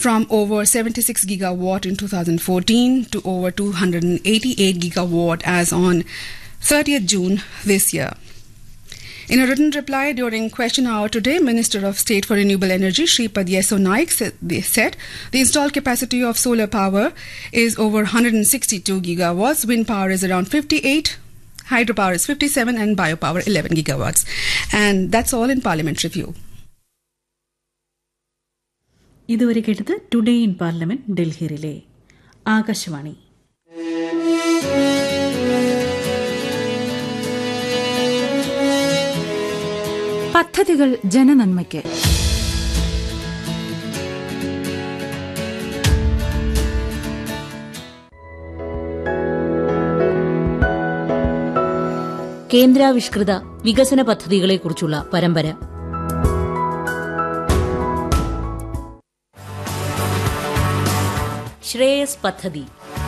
from over 76 gigawatt in 2014 to over 288 gigawatt as on 30th June this year. In a written reply during question hour today, Minister of State for Renewable Energy Shripad Yeso Naik said, they said the installed capacity of solar power is over 162 gigawatts, wind power is around 58, hydropower is 57, and biopower 11 gigawatts. And that's all in Parliament review. ഇതുവരെ കേട്ടത് Today in Parliament Delhi relay Akashvani പദ്ധതികൾ ജനനന്മയ്ക്ക് കേന്ദ്രാവിഷ്കൃത വികസന പദ്ധതികളെക്കുറിച്ചുള്ള പരമ്പര ശ്രേയസ് പദ്ധതി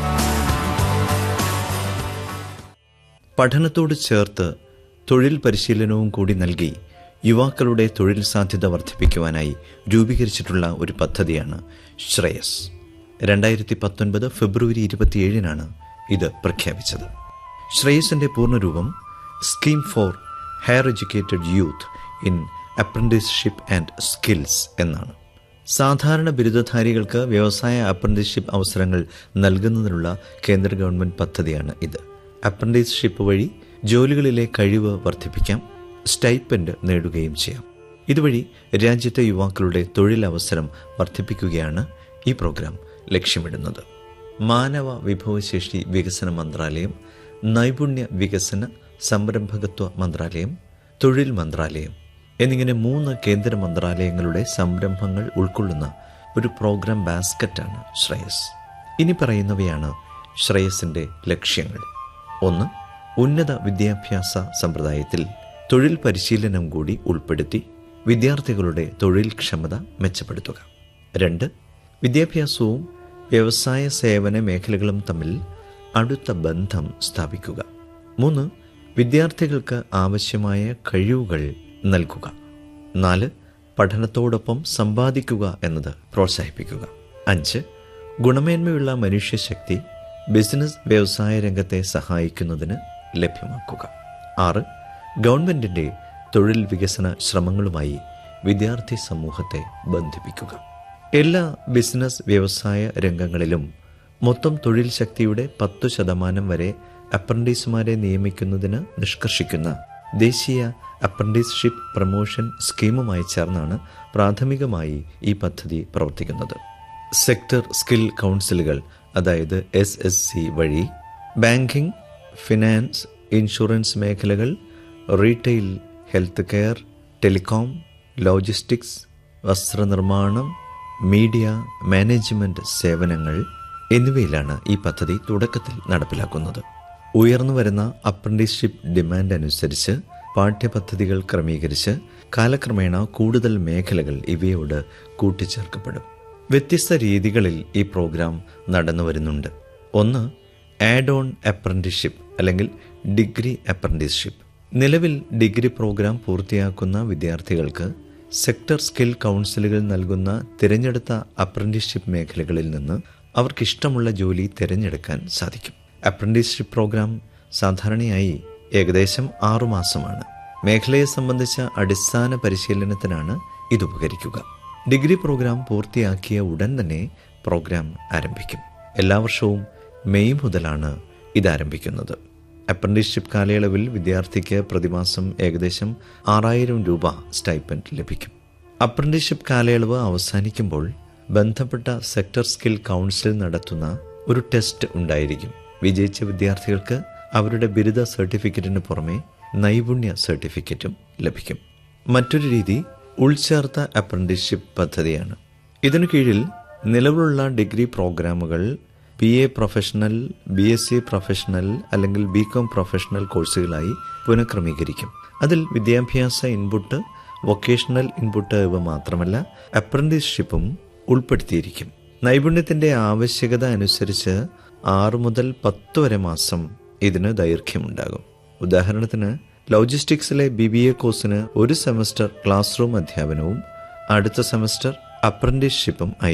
പഠനത്തോട് ചേർത്ത് തൊഴിൽ പരിശീലനവും കൂടി നൽകി യുവാക്കളുടെ തൊഴിൽ സാധ്യത വർദ്ധിപ്പിക്കുവാനായി രൂപീകരിച്ചിട്ടുള്ള ഒരു പദ്ധതിയാണ് ശ്രേയസ് രണ്ടായിരത്തി പത്തൊൻപത് ഫെബ്രുവരി ഇരുപത്തിയേഴിനാണ് ഇത് പ്രഖ്യാപിച്ചത് ശ്രേയസിന്റെ പൂർണ്ണരൂപം scheme for higher educated youth in apprenticeship and skills എന്നാണ് സാധാരണ ബിരുദധാരികൾക്ക് വ്യവസായ അപ്രന്റീസ്ഷിപ്പ് അവസരങ്ങൾ നൽകുന്നതിനുള്ള കേന്ദ്ര ഗവൺമെന്റ് പദ്ധതിയാണ് ഇത് അപ്രന്റീസ്ഷിപ്പ് വഴി ജോലികളിലെ കഴിവ് വർദ്ധിപ്പിക്കാം സ്റ്റൈപ്പൻഡ് നേടുകയും ചെയ്യാം ഇതുവഴി രാജ്യത്തെ യുവാക്കളുടെ തൊഴിലവസരം വർദ്ധിപ്പിക്കുകയാണ് ഈ പ്രോഗ്രാം ലക്ഷ്യമിടുന്നത് മാനവ വിഭവശേഷി വികസന മന്ത്രാലയം നൈപുണ്യ വികസന സംരംഭകത്വ മന്ത്രാലയം തൊഴിൽ മന്ത്രാലയം എന്നിങ്ങനെ മൂന്ന് കേന്ദ്ര മന്ത്രാലയങ്ങളുടെ സംരംഭങ്ങൾ ഉൾക്കൊള്ളുന്ന ഒരു പ്രോഗ്രാം ബാസ്ക്കറ്റാണ് ശ്രേയസ് ഇനി പറയുന്നവയാണ് ശ്രേയസിന്റെ ലക്ഷ്യങ്ങൾ ഒന്ന് ഉന്നത വിദ്യാഭ്യാസ സമ്പ്രദായത്തിൽ തൊഴിൽ പരിശീലനം കൂടി ഉൾപ്പെടുത്തി വിദ്യാർത്ഥികളുടെ തൊഴിൽ ക്ഷമത മെച്ചപ്പെടുത്തുക രണ്ട് വിദ്യാഭ്യാസവും വ്യവസായ സേവന മേഖലകളും തമ്മിൽ അടുത്ത ബന്ധം സ്ഥാപിക്കുക മൂന്ന് വിദ്യാർത്ഥികൾക്ക് ആവശ്യമായ കഴിവുകൾ നൽകുക നാല് പഠനത്തോടൊപ്പം സമ്പാദിക്കുക എന്നത് പ്രോത്സാഹിപ്പിക്കുക അഞ്ച് ഗുണമേന്മയുള്ള മനുഷ്യശക്തി ബിസിനസ് വ്യവസായ രംഗത്തെ സഹായിക്കുന്നതിന് ലഭ്യമാക്കുക ആറ് ഗവൺമെന്റിന്റെ തൊഴിൽ വികസന ശ്രമങ്ങളുമായി വിദ്യാർത്ഥി സമൂഹത്തെ ബന്ധിപ്പിക്കുക എല്ലാ ബിസിനസ് വ്യവസായ രംഗങ്ങളിലും മൊത്തം തൊഴിൽ ശക്തിയുടെ പത്തു ശതമാനം വരെ അപ്രന്റീസുമാരെ നിയമിക്കുന്നതിന് നിഷ്കർഷിക്കുന്ന ദേശീയ അപ്രന്റീസ്ഷിപ്പ് പ്രൊമോഷൻ സ്കീമുമായി ചേർന്നാണ് പ്രാഥമികമായി ഈ പദ്ധതി പ്രവർത്തിക്കുന്നത് സെക്ടർ സ്കിൽ കൗൺസിലുകൾ അതായത് എസ് എസ് സി വഴി ബാങ്കിംഗ് ഫിനാൻസ് ഇൻഷുറൻസ് മേഖലകൾ retail health care telecom logistics വസ്ത്രനിർമ്മാണം മീഡിയ മാനേജ്മെന്റ് സേവനങ്ങൾ എന്നിവയിലാണ് ഈ പദ്ധതി തുടക്കത്തിൽ നടപ്പിലാക്കുന്നത് ഉയർന്നുവരുന്ന അപ്രന്റീസ്ഷിപ്പ് ഡിമാൻഡ് അനുസരിച്ച് പാഠ്യപദ്ധതികൾ ക്രമീകരിച്ച് കാലക്രമേണ കൂടുതൽ മേഖലകൾ ഇവയോട് കൂട്ടിച്ചേർക്കപ്പെടും വ്യത്യസ്ത രീതികളിൽ ഈ പ്രോഗ്രാം നടന്നു വരുന്നുണ്ട് ഒന്ന് ആഡ് ഓൺ അപ്രന്റീസ്ഷിപ്പ് അല്ലെങ്കിൽ ഡിഗ്രി അപ്രന്റീസ്ഷിപ്പ് നിലവിൽ ഡിഗ്രി പ്രോഗ്രാം പൂർത്തിയാക്കുന്ന വിദ്യാർത്ഥികൾക്ക് സെക്ടർ സ്കിൽ കൗൺസിലുകൾ നൽകുന്ന തിരഞ്ഞെടുത്ത അപ്രന്റീസ്ഷിപ്പ് മേഖലകളിൽ നിന്ന് അവർക്കിഷ്ടമുള്ള ജോലി തിരഞ്ഞെടുക്കാൻ സാധിക്കും അപ്രന്റീസ്ഷിപ്പ് പ്രോഗ്രാം സാധാരണയായി ഏകദേശം ആറുമാസമാണ് മേഖലയെ സംബന്ധിച്ച അടിസ്ഥാന പരിശീലനത്തിനാണ് ഇത് ഉപകരിക്കുക ഡിഗ്രി പ്രോഗ്രാം പൂർത്തിയാക്കിയ ഉടൻ തന്നെ പ്രോഗ്രാം ആരംഭിക്കും എല്ലാ വർഷവും മെയ് മുതലാണ് ഇത് ആരംഭിക്കുന്നത് അപ്രന്റീസ്ഷിപ്പ് കാലയളവിൽ വിദ്യാർത്ഥിക്ക് പ്രതിമാസം ഏകദേശം ആറായിരം രൂപ സ്റ്റൈപ്പൻഡ് ലഭിക്കും അപ്രന്റീസ്ഷിപ്പ് കാലയളവ് അവസാനിക്കുമ്പോൾ ബന്ധപ്പെട്ട സെക്ടർ സ്കിൽ കൗൺസിൽ നടത്തുന്ന ഒരു ടെസ്റ്റ് ഉണ്ടായിരിക്കും വിജയിച്ച വിദ്യാർത്ഥികൾക്ക് അവരുടെ ബിരുദ സർട്ടിഫിക്കറ്റിന് പുറമെ നൈപുണ്യ സർട്ടിഫിക്കറ്റും ലഭിക്കും മറ്റൊരു രീതി ഉൾച്ചേർത്ത അപ്രന്റീസ്ഷിപ്പ് പദ്ധതിയാണ് ഇതിനു കീഴിൽ നിലവിലുള്ള ഡിഗ്രി പ്രോഗ്രാമുകൾ B A professional B S C professional അല്ലെങ്കിൽ ബി കോം പ്രൊഫഷണൽ കോഴ്സുകളായി പുനഃക്രമീകരിക്കും അതിൽ വിദ്യാഭ്യാസ ഇൻപുട്ട് വൊക്കേഷണൽ ഇൻപുട്ട് ഇവ മാത്രമല്ല അപ്രന്റീസ്ഷിപ്പും ഉൾപ്പെടുത്തിയിരിക്കും നൈപുണ്യത്തിന്റെ ആവശ്യകത അനുസരിച്ച് ആറു മുതൽ പത്ത് വരെ മാസം ഇതിന് ദൈർഘ്യമുണ്ടാകും ഉദാഹരണത്തിന് ലോജിസ്റ്റിക്സിലെ ബി ബി എ കോഴ്സിന് ഒരു സെമസ്റ്റർ ക്ലാസ് റൂം അധ്യാപനവും അടുത്ത സെമസ്റ്റർ അപ്രന്റീസ്ഷിപ്പും